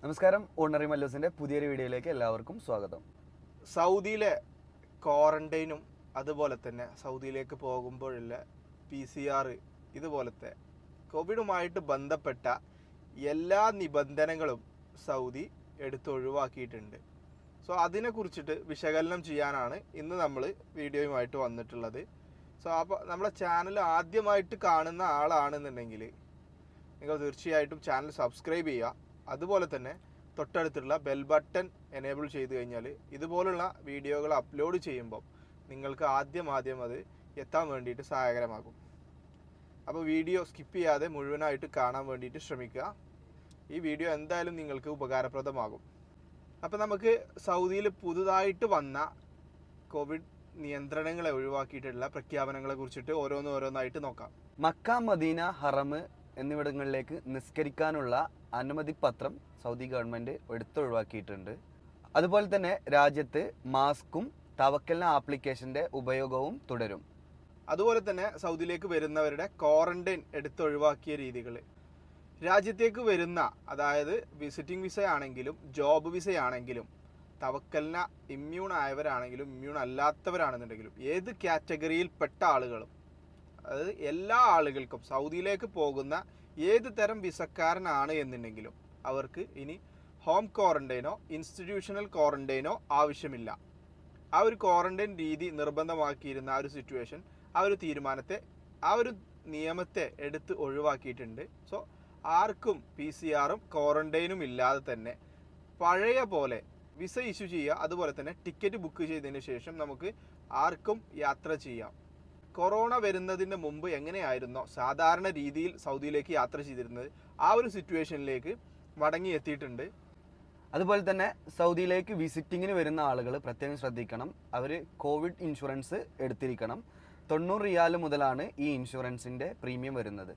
നമസ്കാരം ഓർണറി മല്ലൂസിന്റെ പുതിയൊരു വീഡിയോയിലേക്ക് എല്ലാവർക്കും സ്വാഗതം സൗദിയിലെ ക്വാറന്റൈനും അതുപോലെ തന്നെ സൗദിയിലേക്ക് പോകുമ്പോഴുള്ള പി സി ആർ ഇതുപോലത്തെ കോവിഡുമായിട്ട് ബന്ധപ്പെട്ട എല്ലാ നിബന്ധനകളും സൗദി എടുത്തൊഴിവാക്കിയിട്ടുണ്ട് സോ അതിനെക്കുറിച്ചിട്ട് വിശകലനം ചെയ്യാനാണ് ഇന്ന് നമ്മൾ വീഡിയോയുമായിട്ട് വന്നിട്ടുള്ളത് സോ അപ്പോൾ നമ്മളെ ചാനൽ ആദ്യമായിട്ട് കാണുന്ന ആളാണെന്നുണ്ടെങ്കിൽ നിങ്ങൾ തീർച്ചയായിട്ടും ചാനൽ സബ്സ്ക്രൈബ് ചെയ്യുക അതുപോലെ തന്നെ തൊട്ടടുത്തുള്ള ബെൽ ബട്ടൺ എനേബിൾ ചെയ്ത് കഴിഞ്ഞാൽ ഇതുപോലുള്ള വീഡിയോകൾ അപ്ലോഡ് ചെയ്യുമ്പോൾ നിങ്ങൾക്ക് ആദ്യം ആദ്യം അത് എത്താൻ വേണ്ടിയിട്ട് സഹായകരമാകും അപ്പോൾ വീഡിയോ സ്കിപ്പ് ചെയ്യാതെ മുഴുവനായിട്ട് കാണാൻ വേണ്ടിയിട്ട് ശ്രമിക്കുക ഈ വീഡിയോ എന്തായാലും നിങ്ങൾക്ക് ഉപകാരപ്രദമാകും അപ്പോൾ നമുക്ക് സൗദിയിൽ പുതുതായിട്ട് വന്ന കോവിഡ് നിയന്ത്രണങ്ങളെ ഒഴിവാക്കിയിട്ടുള്ള പ്രഖ്യാപനങ്ങളെ കുറിച്ചിട്ട് ഓരോന്ന് ഓരോന്നായിട്ട് നോക്കാം മക്ക മദീന ഹറമ് എന്നിവിടങ്ങളിലേക്ക് നിസ്കരിക്കാനുള്ള അനുമതി പത്രം സൗദി ഗവൺമെന്റ് എടുത്തൊഴിവാക്കിയിട്ടുണ്ട് അതുപോലെ തന്നെ രാജ്യത്ത് മാസ്കും തവക്കലിന ആപ്ലിക്കേഷന്റെ ഉപയോഗവും തുടരും അതുപോലെ തന്നെ സൗദിയിലേക്ക് വരുന്നവരുടെ ക്വാറന്റൈൻ എടുത്തൊഴിവാക്കിയ രീതികൾ രാജ്യത്തേക്ക് വരുന്ന അതായത് വിസിറ്റിംഗ് വിസ ആണെങ്കിലും ജോബ് വിസ ആണെങ്കിലും തവക്കലിന ഇമ്മ്യൂൺ ആയവരാണെങ്കിലും ഇമ്മ്യൂൺ അല്ലാത്തവരാണെന്നുണ്ടെങ്കിലും ഏത് കാറ്റഗറിയിൽ പെട്ട ആളുകളും അതായത് എല്ലാ ആളുകൾക്കും സൗദിയിലേക്ക് പോകുന്ന ഏത് തരം വിസക്കാരനാണ് എന്നുണ്ടെങ്കിലും അവർക്ക് ഇനി ഹോം ക്വാറന്റൈനോ ഇൻസ്റ്റിറ്റ്യൂഷണൽ ക്വാറന്റൈനോ ആവശ്യമില്ല ആ ഒരു ക്വാറന്റൈൻ രീതി നിർബന്ധമാക്കിയിരുന്ന ആ ഒരു സിറ്റുവേഷൻ ആ ഒരു തീരുമാനത്തെ ആ ഒരു നിയമത്തെ എടുത്ത് ഒഴിവാക്കിയിട്ടുണ്ട് സോ ആർക്കും പി സി ആറും ക്വാറന്റൈനും ഇല്ലാതെ തന്നെ പഴയ പോലെ വിസ ഇഷ്യൂ ചെയ്യുക അതുപോലെ തന്നെ ടിക്കറ്റ് ബുക്ക് ചെയ്തതിന് ശേഷം നമുക്ക് ആർക്കും യാത്ര ചെയ്യാം കൊറോണ വരുന്നതിന് മുമ്പ് എങ്ങനെയായിരുന്നോ സാധാരണ രീതിയിൽ സൗദിയിലേക്ക് യാത്ര ചെയ്തിരുന്നത് ആ ഒരു സിറ്റുവേഷനിലേക്ക് മടങ്ങി എത്തിയിട്ടുണ്ട് അതുപോലെ തന്നെ സൗദിയിലേക്ക് വിസിറ്റിങ്ങിന് വരുന്ന ആളുകൾ പ്രത്യേകം ശ്രദ്ധിക്കണം അവർ കോവിഡ് ഇൻഷുറൻസ് എടുത്തിരിക്കണം തൊണ്ണൂറ് റിയാൽ മുതലാണ് ഈ ഇൻഷുറൻസിന്റെ പ്രീമിയം വരുന്നത്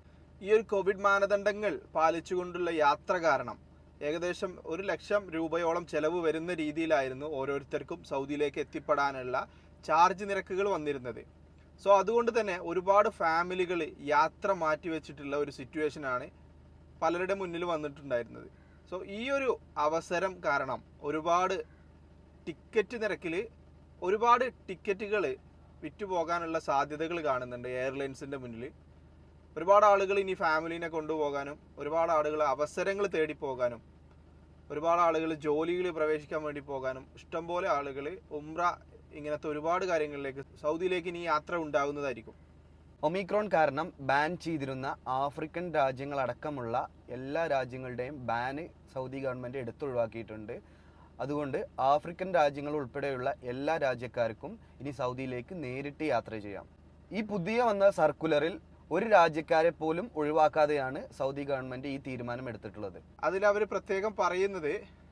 ഈ ഒരു കോവിഡ് മാനദണ്ഡങ്ങൾ പാലിച്ചുകൊണ്ടുള്ള യാത്ര കാരണം ഏകദേശം ഒരു ലക്ഷം രൂപയോളം ചെലവ് വരുന്ന രീതിയിലായിരുന്നു ഓരോരുത്തർക്കും സൗദിയിലേക്ക് എത്തിപ്പെടാനുള്ള ചാർജ് നിരക്കുകൾ വന്നിരുന്നത് സോ അതുകൊണ്ട് തന്നെ ഒരുപാട് ഫാമിലികൾ യാത്ര മാറ്റിവെച്ചിട്ടുള്ള ഒരു സിറ്റുവേഷനാണ് പലരുടെ മുന്നിൽ വന്നിട്ടുണ്ടായിരുന്നത് സോ ഈ ഒരു അവസരം കാരണം ഒരുപാട് ടിക്കറ്റ് നിരക്കിൽ ഒരുപാട് ടിക്കറ്റുകൾ വിറ്റുപോകാനുള്ള സാധ്യതകൾ കാണുന്നുണ്ട് എയർലൈൻസിൻ്റെ മുന്നിൽ ഒരുപാട് ആളുകൾ ഇനി ഫാമിലിനെ കൊണ്ടുപോകാനും ഒരുപാട് ആളുകൾ അവസരങ്ങൾ തേടി പോകാനും ഒരുപാട് ആളുകൾ ജോലിയിൽ പ്രവേശിക്കാൻ വേണ്ടി പോകാനും ഇഷ്ടംപോലെ ആളുകൾ ഉംറ ഇങ്ങനത്തെ ഒരുപാട് കാര്യങ്ങളിലേക്ക് സൗദിയിലേക്ക് ഇനി യാത്ര ഉണ്ടാകുന്നതായിരിക്കും ഒമിക്രോൺ കാരണം ബാൻ ചെയ്തിരുന്ന ആഫ്രിക്കൻ രാജ്യങ്ങളടക്കമുള്ള എല്ലാ രാജ്യങ്ങളുടെയും ബാന് സൗദി ഗവൺമെന്റ് എടുത്തൊഴിവാക്കിയിട്ടുണ്ട് അതുകൊണ്ട് ആഫ്രിക്കൻ രാജ്യങ്ങൾ ഉൾപ്പെടെയുള്ള എല്ലാ രാജ്യക്കാർക്കും ഇനി സൗദിയിലേക്ക് നേരിട്ട് യാത്ര ചെയ്യാം ഈ പുതിയ വന്ന സർക്കുലറിൽ ഒരു രാജ്യക്കാരെ പോലും ഒഴിവാക്കാതെയാണ് സൗദി ഗവൺമെന്റ് ഈ തീരുമാനം എടുത്തിട്ടുള്ളത് അതിൽ അവർ പ്രത്യേകം പറയുന്നത്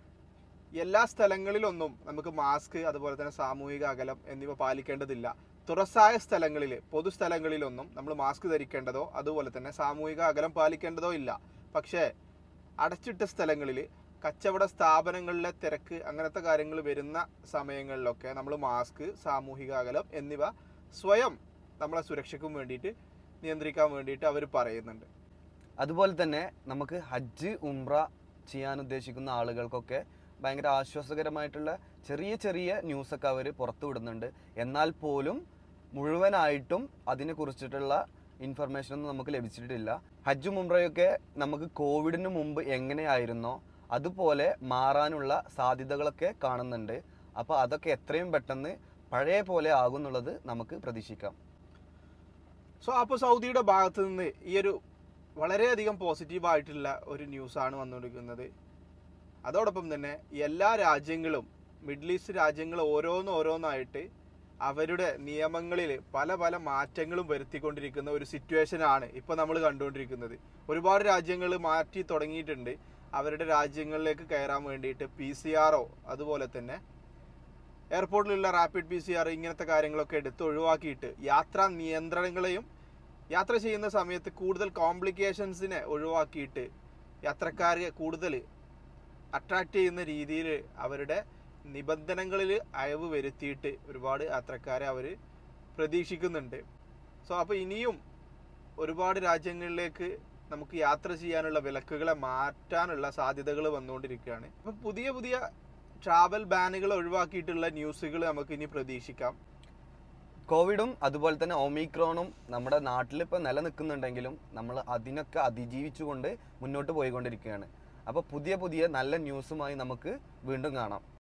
എല്ലാ സ്ഥലങ്ങളിലൊന്നും നമുക്ക് മാസ്ക് അതുപോലെ തന്നെ സാമൂഹിക അകലം എന്നിവ പാലിക്കേണ്ടതില്ല തുറസായ സ്ഥലങ്ങളിൽ പൊതുസ്ഥലങ്ങളിലൊന്നും നമ്മൾ മാസ്ക് ധരിക്കേണ്ടതോ അതുപോലെ തന്നെ സാമൂഹിക അകലം പാലിക്കേണ്ടതോ ഇല്ല പക്ഷേ അടച്ചിട്ട സ്ഥലങ്ങളിൽ കച്ചവട സ്ഥാപനങ്ങളിലെ തിരക്ക് അങ്ങനത്തെ കാര്യങ്ങൾ വരുന്ന സമയങ്ങളിലൊക്കെ നമ്മൾ മാസ്ക് സാമൂഹിക അകലം എന്നിവ സ്വയം നമ്മളെ സുരക്ഷയ്ക്കും വേണ്ടിയിട്ട് നിയന്ത്രിക്കാൻ വേണ്ടിയിട്ട് അവർ പറയുന്നുണ്ട് അതുപോലെ തന്നെ നമുക്ക് ഹജ്ജ് ഉംറ ചെയ്യാൻ ഉദ്ദേശിക്കുന്ന ആളുകൾക്കൊക്കെ ഭയങ്കര ആശ്വാസകരമായിട്ടുള്ള ചെറിയ ചെറിയ ന്യൂസൊക്കെ അവർ പുറത്തു വിടുന്നുണ്ട് എന്നാൽ പോലും മുഴുവനായിട്ടും അതിനെ കുറിച്ചിട്ടുള്ള ഇൻഫർമേഷൻ ഒന്നും നമുക്ക് ലഭിച്ചിട്ടില്ല ഹജ്ജും ഉംറയൊക്കെ നമുക്ക് കോവിഡിന് മുമ്പ് എങ്ങനെയായിരുന്നോ അതുപോലെ മാറാനുള്ള സാധ്യതകളൊക്കെ കാണുന്നുണ്ട് അപ്പോൾ അതൊക്കെ എത്രയും പെട്ടെന്ന് പഴയ പോലെ ആകുന്നുള്ളത് നമുക്ക് പ്രതീക്ഷിക്കാം സോ അപ്പോൾ സൗദിയുടെ ഭാഗത്ത് നിന്ന് ഈ ഒരു വളരെയധികം പോസിറ്റീവായിട്ടുള്ള ഒരു ന്യൂസാണ് വന്നുകൊണ്ടിരിക്കുന്നത് അതോടൊപ്പം തന്നെ എല്ലാ രാജ്യങ്ങളും മിഡിൽ ഈസ്റ്റ് രാജ്യങ്ങൾ ഓരോന്ന് ഓരോന്നായിട്ട് അവരുടെ നിയമങ്ങളിൽ പല പല മാറ്റങ്ങളും വരുത്തിക്കൊണ്ടിരിക്കുന്ന ഒരു സിറ്റുവേഷനാണ് ഇപ്പോൾ നമ്മൾ കണ്ടുകൊണ്ടിരിക്കുന്നത് ഒരുപാട് രാജ്യങ്ങൾ മാറ്റി തുടങ്ങിയിട്ടുണ്ട് അവരുടെ രാജ്യങ്ങളിലേക്ക് കയറാൻ വേണ്ടിയിട്ട് പി സി ആറോ അതുപോലെ തന്നെ എയർപോർട്ടിലുള്ള റാപ്പിഡ് പി സി ആർ ഇങ്ങനത്തെ കാര്യങ്ങളൊക്കെ എടുത്ത് ഒഴിവാക്കിയിട്ട് യാത്രാ നിയന്ത്രണങ്ങളെയും യാത്ര ചെയ്യുന്ന സമയത്ത് കൂടുതൽ കോംപ്ലിക്കേഷൻസിനെ ഒഴിവാക്കിയിട്ട് യാത്രക്കാരെ കൂടുതൽ അട്രാക്റ്റ് ചെയ്യുന്ന രീതിയിൽ അവരുടെ നിബന്ധനകളിൽ അയവ് വരുത്തിയിട്ട് ഒരുപാട് യാത്രക്കാരെ അവർ പ്രതീക്ഷിക്കുന്നുണ്ട് സോ അപ്പോൾ ഇനിയും ഒരുപാട് രാജ്യങ്ങളിലേക്ക് നമുക്ക് യാത്ര ചെയ്യാനുള്ള വിലക്കുകളെ മാറ്റാനുള്ള സാധ്യതകൾ വന്നുകൊണ്ടിരിക്കുകയാണ് അപ്പൊ പുതിയ പുതിയ ട്രാവൽ ബാനുകൾ ഒഴിവാക്കിയിട്ടുള്ള ന്യൂസുകൾ നമുക്ക് ഇനി പ്രതീക്ഷിക്കാം കോവിഡും അതുപോലെ തന്നെ ഒമിക്രോണും നമ്മുടെ നാട്ടിൽ ഇപ്പോൾ നിലനിൽക്കുന്നുണ്ടെങ്കിലും നമ്മൾ അതിനൊക്കെ അതിജീവിച്ചുകൊണ്ട് മുന്നോട്ട് പോയിക്കൊണ്ടിരിക്കുകയാണ് അപ്പോൾ പുതിയ പുതിയ നല്ല ന്യൂസുമായി നമുക്ക് വീണ്ടും കാണാം